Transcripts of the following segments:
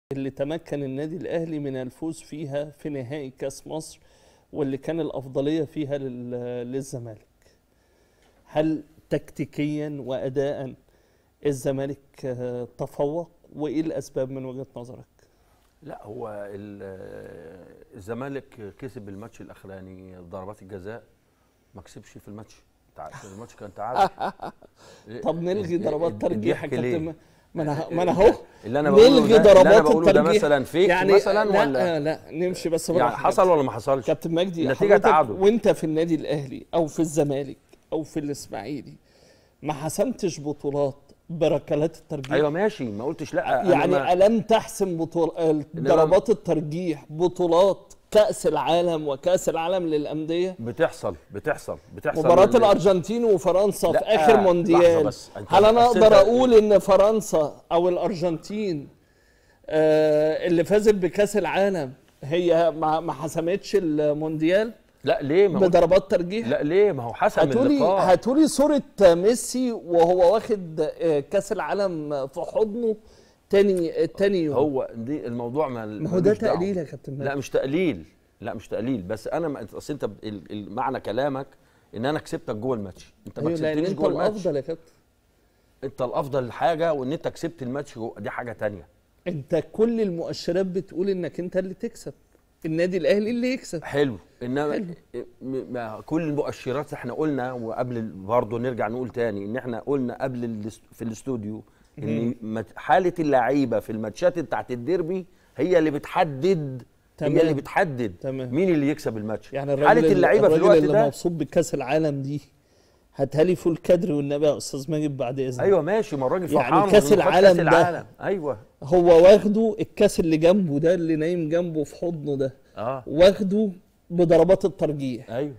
اللي تمكن النادي الاهلي من الفوز فيها في نهائي كاس مصر واللي كان الافضليه فيها لل- للزمالك هل تكتيكيا واداء الزمالك آه، تفوق وايه الاسباب من وجهه نظرك لا هو ال- الزمالك كسب الماتش الاخراني ضربات الجزاء ما كسبش في الماتش تع- الماتش كان تعادل طب نلغي ضربات ترجيح يا الضحك ليه؟ كابتن ما انا ما انا اهو اللي انا بقوله نلغي ده اللي انا ضربات بقوله ده الترجيح مثلا فيك يعني مثلا لا ولا لا نمشي بس يعني بالراحة حصل ولا ما حصلش كابتن مجدي النتيجة حضرتك تعادل. وانت في النادي الاهلي او في الزمالك او في الاسماعيلي ما حسمتش بطولات بركلات الترجيح ايوه ماشي ما قلتش لا أنا يعني ما- الم تحسم بطول ضربات الترجيح بطولات كاس العالم وكاس العالم للانديه بتحصل بتحصل بتحصل مباراة ال- الأرجنتين وفرنسا في لا، آخر لحظة مونديال بس. أنت- هل أنا أصل أقدر أنت- أقول إن فرنسا أو الأرجنتين آه اللي فازت بكأس العالم هي ما ما حسمتش المونديال لا ليه ما قلت- بضربات ترجيح لا ليه ما هو حسم هاتولي اللقاء هاتولي صورة ميسي وهو واخد آه، كأس العالم في حضنه تاني تاني يوم هو دي الموضوع ما ما هو ده ملوش دعوة. تقليل يا كابتن لا ماجد مش تقليل لا مش تقليل بس انا ما أنت- اصل انت ب- ال- ال- معنى كلامك ان انا كسبتك جوه الماتش انت ما أيوة لأن كسبتنيش أنت جوه الماتش الأفضل يا كابتن انت الافضل حاجه وان انت كسبت الماتش جوه دي حاجه تانية أنت كل المؤشرات بتقول إنك أنت اللي تكسب النادي الأهلي اللي يكسب حلو انما حلو. م- ما كل المؤشرات احنا قلنا وقبل برضه نرجع نقول تاني ان احنا قلنا قبل الاس- في الاستوديو ان مت- حاله اللعيبه في الماتشات بتاعت الديربي هي اللي بتحدد تمام. هي اللي بتحدد تمام. مين اللي يكسب الماتش يعني الراجل حاله اللعيبه في الراجل الوقت اللي ده مبسوط بكاس العالم دي هاتها فول كادر والنبي يا استاذ ماجد بعد اذنك ايوه ماشي ما الراجل يعني فرحان كأس إنه خد العالم كاس ده. العالم ايوه هو واخده الكاس اللي جنبه ده اللي نايم جنبه في حضنه ده اه واخده بضربات الترجيح ايوه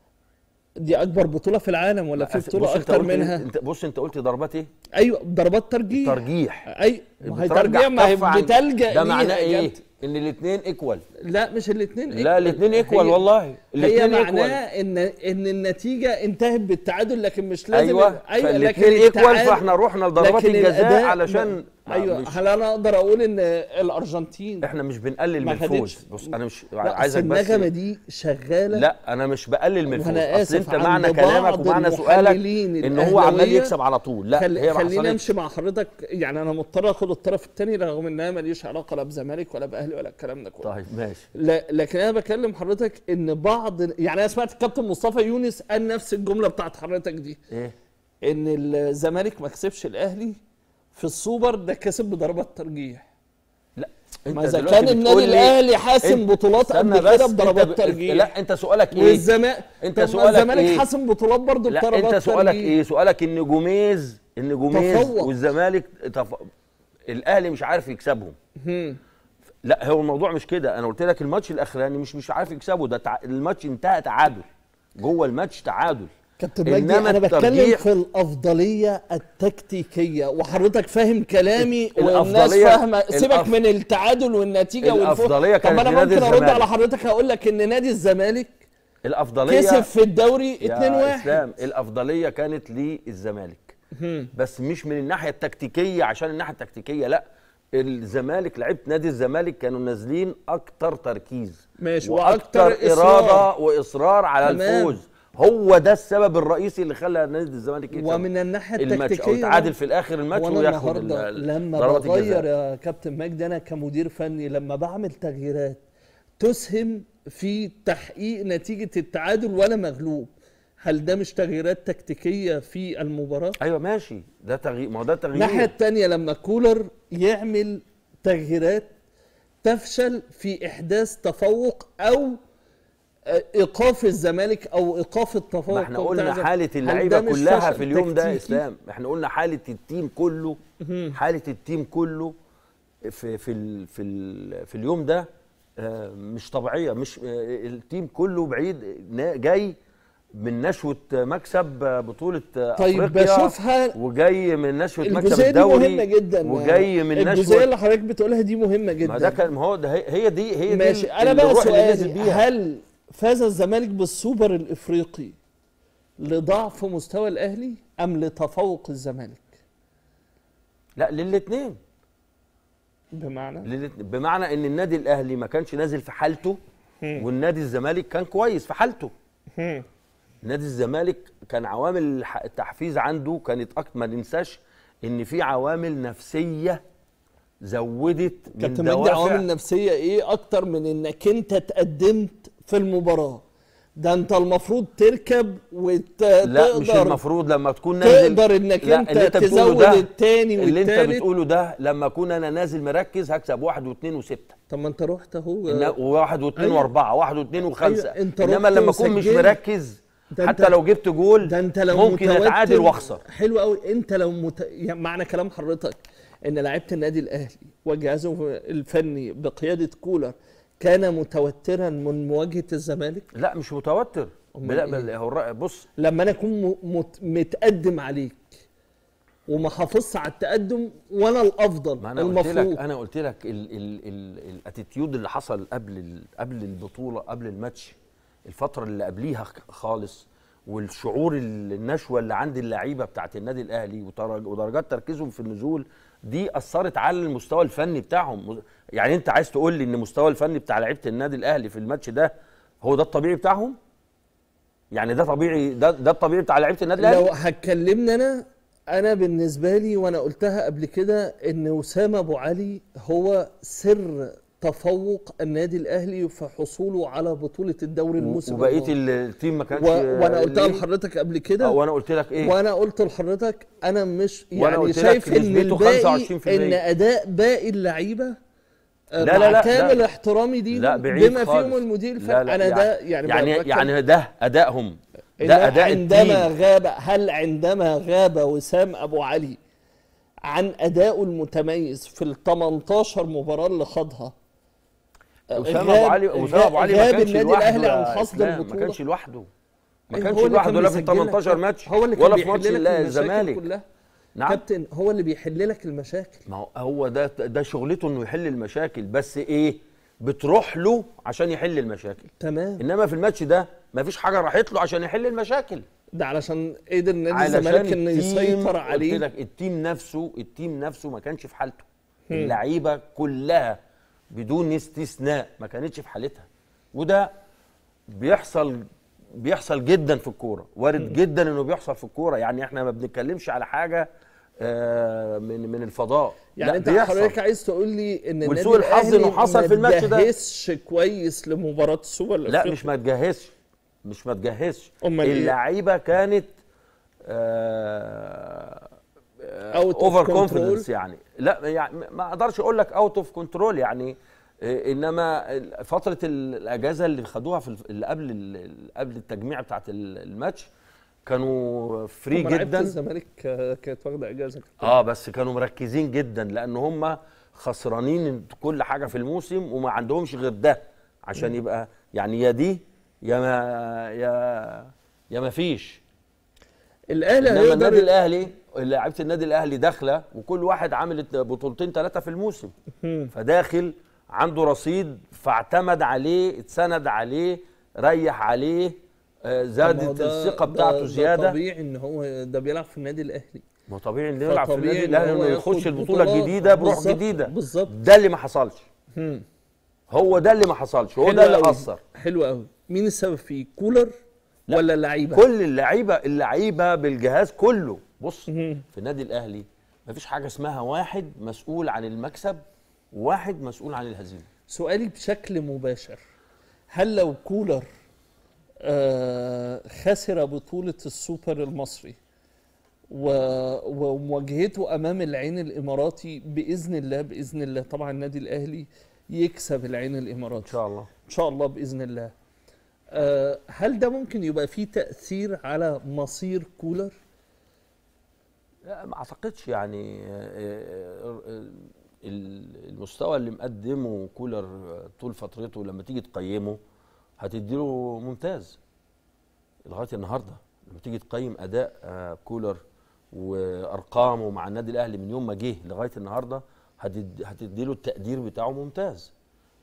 دي اكبر بطوله في العالم ولا في بص بطوله أنت اكتر قلت- منها انت بص انت قلت ضربات ايه ايوه ضربات ترجيح ترجيح اي ما هي بترجع ترجيح ما هي كف عن- بتلجا ده ليها معناه يا ايه كابتن. ان الاثنين ايكوال لا مش الاثنين لا الاثنين ايكوال والله هي الاثنين معناه ايكوال ان ان النتيجه انتهت بالتعادل لكن مش لازم ايوه ايوه لكن فالاثنين ايكوال التعادل- فاحنا رحنا لضربات لكن الجزاء الأداء- علشان ما- ايوه مش هل انا اقدر اقول ان الارجنتين احنا مش بنقلل ما من الفوز خدتش- بص انا مش لا عايزك أصل بس النغمه دي شغاله لا انا مش بقلل من الفوز وأنا اصل آسف انت معنى عند كلامك بعض ومعنى سؤالك المحللين ان هو عمال الأهلاوية يكسب على طول لا خل... هي ما خلينا حصلتش امشي مع حضرتك يعني انا مضطر اخد الطرف الثاني رغم انها ماليش علاقه لا بزمالك ولا باهلي ولا الكلام ده كله طيب ماشي لا لكن انا بكلم حضرتك ان بعض يعني انا سمعت الكابتن مصطفى يونس قال نفس الجمله بتاعت حضرتك دي ايه ان الزمالك ما كسبش الاهلي في السوبر ده كسب بضربات ترجيح لا ما اذا دلوقتي كان بتقول النادي لي- الاهلي حاسم انت- بطولات استنى قبل كده بس، انت بضربات ب- ترجيح لا انت سؤالك ايه والزمالك انت طب ما سؤالك الزمالك ايه؟ حاسم بطولات برضه لا بضربات انت سؤالك ترجيح. ايه سؤالك ان جوميز ان جوميز تفوق. والزمالك تف... الاهلي مش عارف يكسبهم هم. لا هو الموضوع مش كده انا قلت لك الماتش الاخراني مش مش عارف يكسبه ده تع... الماتش انتهى تعادل جوه الماتش تعادل كابتن مجدي إنما انا بتكلم الترجيح- في الافضليه التكتيكيه وحضرتك فاهم كلامي والناس الأفضلية- فاهمه سيبك الأف- من التعادل والنتيجه والفوز الأفضلية طب كانت انا لنادي ممكن ارد الزمالك. على حضرتك هقول لك ان نادي الزمالك الافضليه كسب في الدوري 2-1 يا اسلام الافضليه كانت للزمالك هم. بس مش من الناحيه التكتيكيه عشان الناحيه التكتيكيه لا الزمالك لعيبه نادي الزمالك كانوا نازلين اكتر تركيز ماشي، واكتر وأكتر اراده إصرار. واصرار على تمام. الفوز هو ده السبب الرئيسي اللي خلى نادي الزمالك يكسب ومن الناحيه الماتش او التكتيكيه تعادل في الاخر الماتش وانا وياخد النهارده ال- لما ضربات بغير الجزاء. يا كابتن مجدي انا كمدير فني لما بعمل تغييرات تسهم في تحقيق نتيجه التعادل وانا مغلوب هل ده مش تغييرات تكتيكيه في المباراه؟ ايوه ماشي ده تغيير ما هو ده تغيير الناحيه الثانيه لما كولر يعمل تغييرات تفشل في احداث تفوق او آه، ايقاف الزمالك او ايقاف التفوق ما احنا بتاع قلنا الزمالك. حاله هل اللعيبه ده مش كلها فشل في اليوم ده تكتيكي؟ اسلام احنا قلنا حاله التيم كله حاله التيم كله في في ال في ال في اليوم ده آه، مش طبيعيه مش آه، التيم كله بعيد نا- جاي من نشوه مكسب بطوله طيب افريقيا بشوفها وجاي من نشوه مكسب الجزئيه دي الدوري مهمه جدا وجاي من الجزئيه نشوه اللي حضرتك بتقولها دي مهمه جدا ما ده كان ما هو ده هي هي دي هي ماشي دي انا بقى الروح اللي نزل سؤالي بيها هل فاز الزمالك بالسوبر الافريقي لضعف مستوى الاهلي ام لتفوق الزمالك لا للاثنين بمعنى للات- بمعنى ان النادي الاهلي ما كانش نازل في حالته والنادي الزمالك كان كويس في حالته هم. نادي الزمالك كان عوامل الح- التحفيز عنده كانت أكتر ما ننساش ان في عوامل نفسيه زودت من كابتن مجدي دوافع عوامل نفسيه ايه اكتر من انك انت تقدمت في المباراه ده انت المفروض تركب وتقدر لا مش المفروض لما تكون نازل تقدر انك لا، انت اللي بتقوله تزود ده- التاني اللي انت والتالت بتقوله ده لما اكون انا نازل مركز هكسب واحد واثنين وسته طب ما انت رحت اهو إن- وواحد واثنين أيوة. واربعه واحد واثنين وخمسه أيوة، انت انما رحت لما اكون مش وسجلت. مركز ده حتى انت- لو جبت جول ده انت لو ممكن متوتر اتعادل واخسر حلو قوي انت لو مت... يعني معنى كلام حضرتك ان لعيبه النادي الاهلي وجهازه الفني بقياده كولر كان متوترا من مواجهه الزمالك لا مش متوتر أمال لا إيه؟ بل هو الرأي- بص لما انا اكون م... مت... متقدم عليك وما حافظش على التقدم وانا الافضل ما انا قلت المفروض لك انا قلت لك ال- ال- ال- الاتيتيود اللي حصل قبل ال- قبل البطوله قبل الماتش الفتره اللي قبليها خ- خالص والشعور ال- النشوه اللي عند اللعيبه بتاعت النادي الاهلي وترج- ودرجات تركيزهم في النزول دي اثرت على المستوى الفني بتاعهم م- يعني انت عايز تقول لي ان المستوى الفني بتاع لعيبه النادي الاهلي في الماتش ده هو ده الطبيعي بتاعهم يعني ده طبيعي ده ده الطبيعي بتاع لعيبه النادي الاهلي لو هتكلمني انا انا بالنسبه لي وانا قلتها قبل كده ان وسام ابو علي هو سر تفوق النادي الاهلي في حصوله على بطوله الدوري الموسم وبقيه الماضي. ال- التيم ما كانش و... وانا قلتها ليه؟ لحضرتك قبل آه، كده وانا قلت لك ايه وانا قلت لحضرتك انا مش وأنا يعني قلت لك شايف ان نسبته الباقي 25%. ان اداء باقي اللعيبه آه، لا، مع لا، لا، كامل لا. احترامي دي لا بعيد بما خالص. فيهم المدير لا، الفني لا، انا ده يعني يعني بتكلم- يعني ده ادائهم إن ده اداء عندما التيم غاب هل عندما غاب وسام ابو علي عن ادائه المتميز في ال 18 مباراه اللي خاضها وسام غاب- ابو علي وسام ابو علي ما غاب كانش النادي لوحده الاهلي عن يا حصد إسلام، ما البطوله كانش لوحده ما أيوة، كانش هو اللي كان لوحده لا في ال بيسجل لك 18 ماتش هو اللي كان ولا في بيحل ماتش لك المشاكل الزمالك كلها نعم كابتن هو اللي بيحل لك المشاكل ما هو هو ده ده شغلته انه يحل المشاكل بس ايه بتروح له عشان يحل المشاكل تمام انما في الماتش ده ما فيش حاجه راحت له عشان يحل المشاكل ده علشان قدر نادي علشان الزمالك انه التيم- يسيطر قلت عليه لك التيم نفسه التيم نفسه ما كانش في حالته اللعيبه كلها بدون استثناء ما كانتش في حالتها وده بيحصل بيحصل جدا في الكوره وارد جدا انه بيحصل في الكوره يعني احنا ما بنتكلمش على حاجه آه، من من الفضاء يعني لا انت بيحصل. حضرتك عايز تقول لي ان النادي ولسوء الحظ الأهلي إنه حصل ما في الماتش ده. تجهزش كويس لمباراه السوبر لا الأفريقي. مش ما تجهزش مش ما تجهزش أمال إيه؟ اللعيبه كانت Out of اوفر control. كونفيدنس يعني لا يعني ما اقدرش اقول لك اوت اوف كنترول يعني آه، انما ال- فتره ال- الاجازه اللي خدوها في الف- اللي قبل ال- قبل التجميع بتاعت ال- الماتش كانوا فري هم لعيبة جدا الزمالك آه، كانت واخده اجازه اه بس كانوا مركزين جدا لان هم خسرانين كل حاجه في الموسم وما عندهمش غير ده عشان يبقى يعني يا دي يا ما يا يا ما فيش الاهلي انما النادي هيقدر الاهلي لعيبه النادي الاهلي داخله وكل واحد عامل بطولتين ثلاثه في الموسم فداخل عنده رصيد فاعتمد عليه اتسند عليه ريح عليه آه، طب ما هو زادت ده- الثقه ده- بتاعته ده زياده طبيعي ان هو ده بيلعب في النادي الاهلي ما هو طبيعي انه يلعب في فطبيعي النادي إن الاهلي هو انه ياخد يخش البطوله بطولات. الجديده بروح بالظبط، جديده بالظبط. ده اللي ما حصلش مم. هو ده اللي ما حصلش هو حلو ده اللي أوي. اثر حلو قوي مين السبب فيه كولر لا، ولا اللعيبه كل اللعيبه اللعيبه بالجهاز كله بص مم. في النادي الاهلي مفيش حاجه اسمها واحد مسؤول عن المكسب وواحد مسؤول عن الهزيمه سؤالي بشكل مباشر هل لو كولر آه خسر بطولة السوبر المصري و- ومواجهته أمام العين الإماراتي بإذن الله بإذن الله طبعا النادي الأهلي يكسب العين الإماراتي ان شاء الله إن شاء الله بإذن الله آه هل ده ممكن يبقى فيه تأثير على مصير كولر؟ لا ما اعتقدش يعني آه، آه، آه، المستوى اللي مقدمه كولر طول فترته لما تيجي تقيمه هتديله ممتاز لغايه النهارده لما تيجي تقيم اداء آه، كولر وارقامه مع النادي الاهلي من يوم ما جه لغايه النهارده هتد- هتديله التقدير بتاعه ممتاز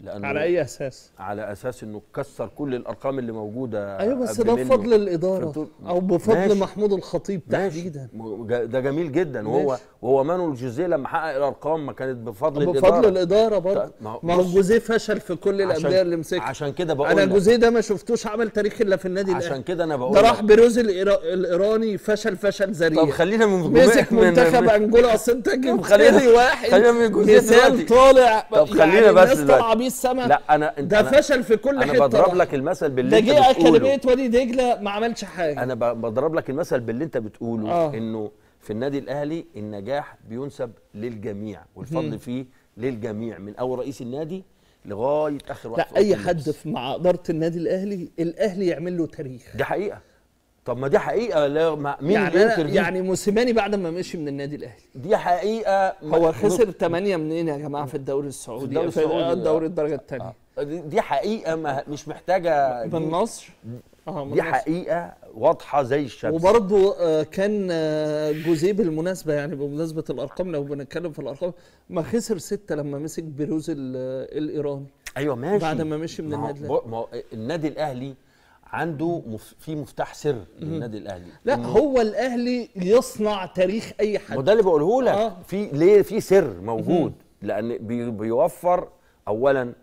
لانه على اي اساس على اساس انه كسر كل الارقام اللي موجوده ايوه بس قبل ده منه. بفضل الاداره فبتقول- او بفضل ماشي. محمود الخطيب ماشي. تحديدا م- جا- ده جميل جدا وهو ماشي. وهو مانويل جوزيه لما حقق الارقام ما كانت بفضل بفضل الاداره الاداره برضه ما هو- ما هو بص، جوزيه فشل في كل عشان- الانديه اللي مسكها عشان كده بقول انا لك. جوزيه ده ما شفتوش عمل تاريخ الا في النادي عشان الاهلي كده انا بقول ده لك. راح بيروز الإيرا- الايراني فشل فشل ذريع طب خلينا من مسك من- منتخب من- انجولا اصل انت جبت خلينا- لي واحد خلينا من جوزيه مثال دلوقتي. طالع طب خلينا يعني بس الناس دلوقتي. طالعه بيه السما لا انا انت ده أنا فشل في كل انا حته بضرب راح. لك المثل باللي ده انت جه بتقوله اكاديميه وادي دجله ما عملش حاجه انا ب- بضرب لك المثل باللي انت بتقوله آه. انه في النادي الاهلي النجاح بينسب للجميع والفضل فيه للجميع من اول رئيس النادي لغايه اخر واحد لا في اي أوضة حد اللبس. في مع اداره النادي الاهلي الاهلي يعمل له تاريخ دي حقيقه طب ما دي حقيقه لا ما مين يعني اللي ينكر أنا دي يعني موسيماني بعد ما مشي من النادي الاهلي دي حقيقه ما- هو خسر 8 منين يا جماعه في الدوري السعودي الدوري في السعودي، الدوري آه. الدرجه الثانيه آه. دي- دي حقيقه ما مش محتاجه من النصر اه من دي النصر. حقيقه واضحه زي الشمس وبرضه آه، كان آه، جوزيه بالمناسبه يعني بمناسبه الارقام لو بنتكلم في الارقام ما خسر سته لما مسك بيروز ال- الايراني ايوه ماشي بعد ما مشي من ما هو- النادي ب- ما هو النادي الاهلي عنده مف... في مفتاح سر للنادي الاهلي لا إنه- هو الاهلي يصنع تاريخ اي حد وده اللي بقوله لك آه. في ليه في سر موجود لان بي... بيوفر اولا